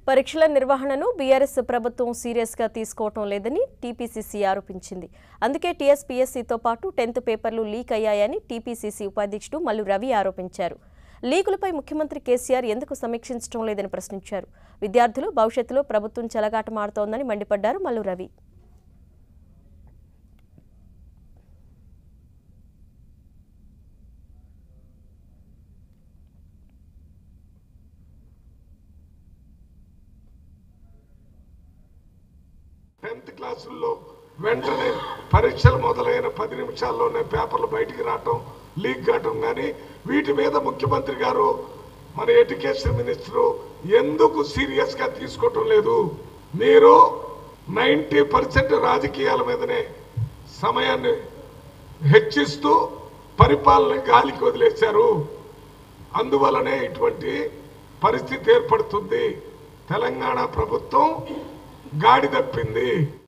పరీక్షల నిర్వహణను బీఆర్ఎస్ ప్రభుత్వం సీరియస్గా తీసుకోవటం లేదని టీపీసీసీ ఆరోపించింది అందుకే టీఎస్పీఎస్సీతో పాటు టెన్త్ పేపర్లు లీక్ అయ్యాయని టీపీసీసీ ఉపాధ్యక్షుడు మల్లు రవి ఆరోపించారు లీకులపై ముఖ్యమంత్రి కేసీఆర్ ఎందుకు సమీక్షించడం లేదని ప్రశ్నించారు విద్యార్థులు భవిష్యత్తులో ప్రభుత్వం చెలగాటమాడుతోందని మండిపడ్డారు మల్లు రవి టెన్త్ క్లాసుల్లో వెంటనే పరీక్షలు మొదలైన పది నిమిషాల్లోనే పేపర్లు బయటికి రావటం లీక్ కావటం కానీ వీటి మీద ముఖ్యమంత్రి గారు మన ఎడ్యుకేషన్ మినిస్టరు ఎందుకు సీరియస్ గా తీసుకోవటం లేదు మీరు నైంటీ పర్సెంట్ రాజకీయాల మీదనే సమయాన్ని హెచ్చిస్తూ పరిపాలన గాలికి వదిలేశారు అందువలనే ఇటువంటి పరిస్థితి ఏర్పడుతుంది తెలంగాణ ప్రభుత్వం గాడి తప్పింది